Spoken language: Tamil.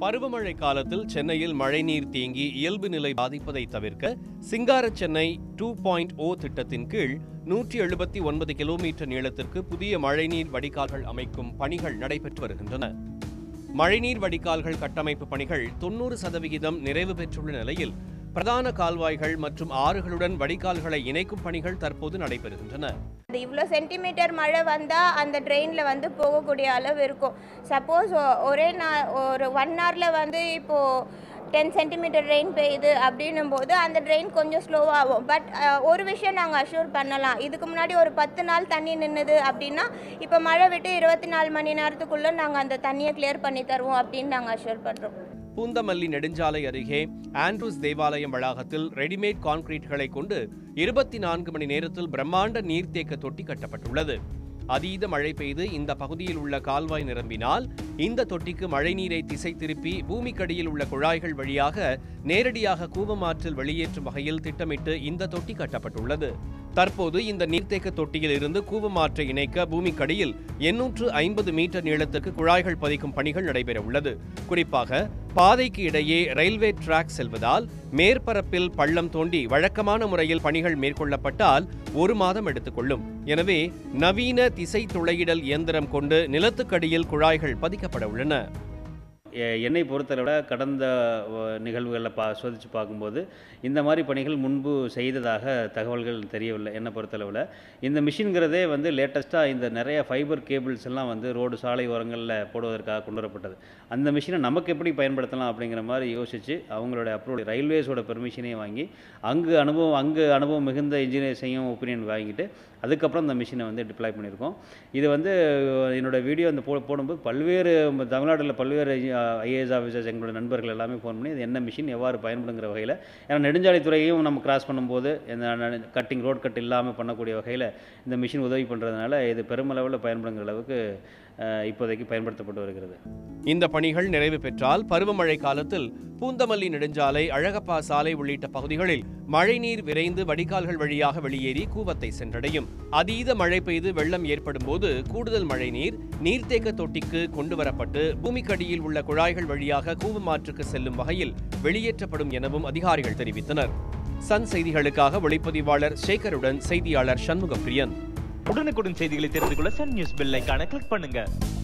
பருவமழை காலத்தில் சென்னையில் மழைநீர் தேங்கி இயல்பு நிலை பாதிப்பதை தவிர்க்க சிங்கார சென்னை டூ பாயிண்ட் ஓ திட்டத்தின் கீழ் நூற்றி எழுபத்தி ஒன்பது கிலோமீட்டர் நீளத்திற்கு புதிய மழைநீர் வடிகால்கள் அமைக்கும் பணிகள் நடைபெற்று வருகின்றன மழைநீர் வடிகால்கள் கட்டமைப்பு பணிகள் தொன்னூறு சதவிகிதம் நிறைவு பெற்றுள்ள நிலையில் பிரதான கால்வாய்கள் மற்றும் ஆறுகளுடன் வடிகால்களை இணைக்கும் பணிகள் தற்போது நடைபெறுகின்றன அது இவ்வளோ சென்டிமீட்டர் மழை வந்தால் அந்த ட்ரெயினில் வந்து போகக்கூடிய அளவு இருக்கும் சப்போஸ் ஒரே நாள் ஒரு ஒன் ஹவரில் வந்து இப்போது டென் சென்டிமீட்டர் ரெயின் பெய்யுது அப்படின்னும் போது அந்த ட்ரெயின் கொஞ்சம் ஸ்லோவாகும் பட் ஒரு விஷயம் நாங்கள் அஷ்யூர் பண்ணலாம் இதுக்கு முன்னாடி ஒரு பத்து நாள் தண்ணி நின்றுது அப்படின்னா இப்போ மழை விட்டு இருபத்தி நாலு மணி நேரத்துக்குள்ளே நாங்கள் அந்த தண்ணியை கிளியர் பண்ணி தருவோம் அப்படின்னு நாங்கள் அஷ்யூர் பண்ணுறோம் பூந்தமல்லி நெடுஞ்சாலை அருகே ஆண்ட்ரூஸ் தேவாலயம் வளாகத்தில் ரெடிமேட் கான்கிரீட்களை கொண்டு இருபத்தி நான்கு மணி நேரத்தில் பிரம்மாண்ட நீர்த்தேக்க தொட்டி கட்டப்பட்டுள்ளது அதீத மழை பெய்து இந்த பகுதியில் உள்ள கால்வாய் நிரம்பினால் இந்த தொட்டிக்கு மழைநீரை திசை திருப்பி பூமிக்கடியில் உள்ள குழாய்கள் வழியாக நேரடியாக கூவமாற்றில் வெளியேற்றும் வகையில் திட்டமிட்டு இந்த தொட்டி கட்டப்பட்டுள்ளது தற்போது இந்த நீர்த்தேக்க தொட்டியில் இருந்து கூவமாற்றை இணைக்க பூமிக்கடியில் எண்ணூற்று ஐம்பது மீட்டர் நீளத்துக்கு குழாய்கள் பதிக்கும் பணிகள் நடைபெற உள்ளது குறிப்பாக பாதைக்கு இடையே ரயில்வே டிராக் செல்வதால் மேற்பரப்பில் பள்ளம் தோண்டி வழக்கமான முறையில் பணிகள் மேற்கொள்ளப்பட்டால் ஒரு மாதம் எடுத்துக்கொள்ளும் எனவே நவீன திசை துளையிடல் இயந்திரம் கொண்டு நிலத்துக்கடியில் குழாய்கள் பதிக்கப்பட உள்ளன எ- என்னை பொறுத்தளவில் கடந்த அஹ், நிகழ்வுகளில் பா சோதித்து பார்க்கும்போது இந்த மாதிரி பணிகள் முன்பு செய்ததாக தகவல்கள் தெரியவில்லை என்னை பொறுத்தளவில் இந்த மிஷின்கிறதே வந்து லேட்டஸ்ட்டாக இந்த நிறைய ஃபைபர் கேபிள்ஸ் எல்லாம் வந்து ரோடு சாலை ஓரங்களில் போடுவதற்காக கொண்டு வரப்பட்டது அந்த மிஷினை நமக்கு எப்படி பயன்படுத்தலாம் அப்படிங்கிற மாதிரி யோசித்து அவங்களோட அப்ரூவல் ரயில்வேஸோட பெர்மிஷனையும் வாங்கி அங்கு அனுபவம் அங்கு அனுபவம் மிகுந்த இன்ஜினியர்ஸையும் ஒப்பீனியன் வாங்கிட்டு அதுக்கப்புறம் இந்த மிஷினை வந்து டிப்ளாய் பண்ணியிருக்கோம் இது வந்து அஹ், என்னோட வீடியோ அந்த போ போடும்போது பல்வேறு ம- தமிழ்நாட்டில் பல்வேறு ஐஏஎஸ் ஆஃபீஸர்ஸ் எங்களோட நண்பர்கள் எல்லாமே ஃபோன் பண்ணி இது என்ன மிஷின் எவ்வாறு பயன்படுங்கிற வகையில் ஏன்னா நெடுஞ்சாலைத்துறையையும் நம்ம கிராஸ் பண்ணும்போது இந்த கட்டிங் ரோட் கட் இல்லாமல் பண்ணக்கூடிய வகையில் இந்த மிஷின் உதவி பண்ணுறதுனால இது பெருமளவில் பயன்படுங்கிற அளவுக்கு அஹ், இப்போதைக்கு பயன்படுத்தப்பட்டு வருகிறது இந்த பணிகள் நிறைவு பெற்றால் பருவமழை காலத்தில் பூந்தமல்லி நெடுஞ்சாலை அழகப்பா சாலை உள்ளிட்ட பகுதிகளில் மழைநீர் விரைந்து வடிகால்கள் வழியாக வெளியேறி கூவத்தை சென்றடையும் அதீத மழை பெய்து வெள்ளம் ஏற்படும் போது கூடுதல் மழைநீர் நீர்த்தேக்க தொட்டிக்கு கொண்டு வரப்பட்டு பூமிக்கடியில் உள்ள குழாய்கள் வழியாக கூவமாற்றுக்கு செல்லும் வகையில் வெளியேற்றப்படும் எனவும் அதிகாரிகள் தெரிவித்தனர் சன் செய்திகளுக்காக ஒளிப்பதிவாளர் சேகருடன் செய்தியாளர் சண்முகப்பிரியன் உடனுக்குடன் செய்திகளை தெரிந்து கொள்ள சன் நியூஸ் பெல் ஐகானை கிளிக் பண்ணுங்க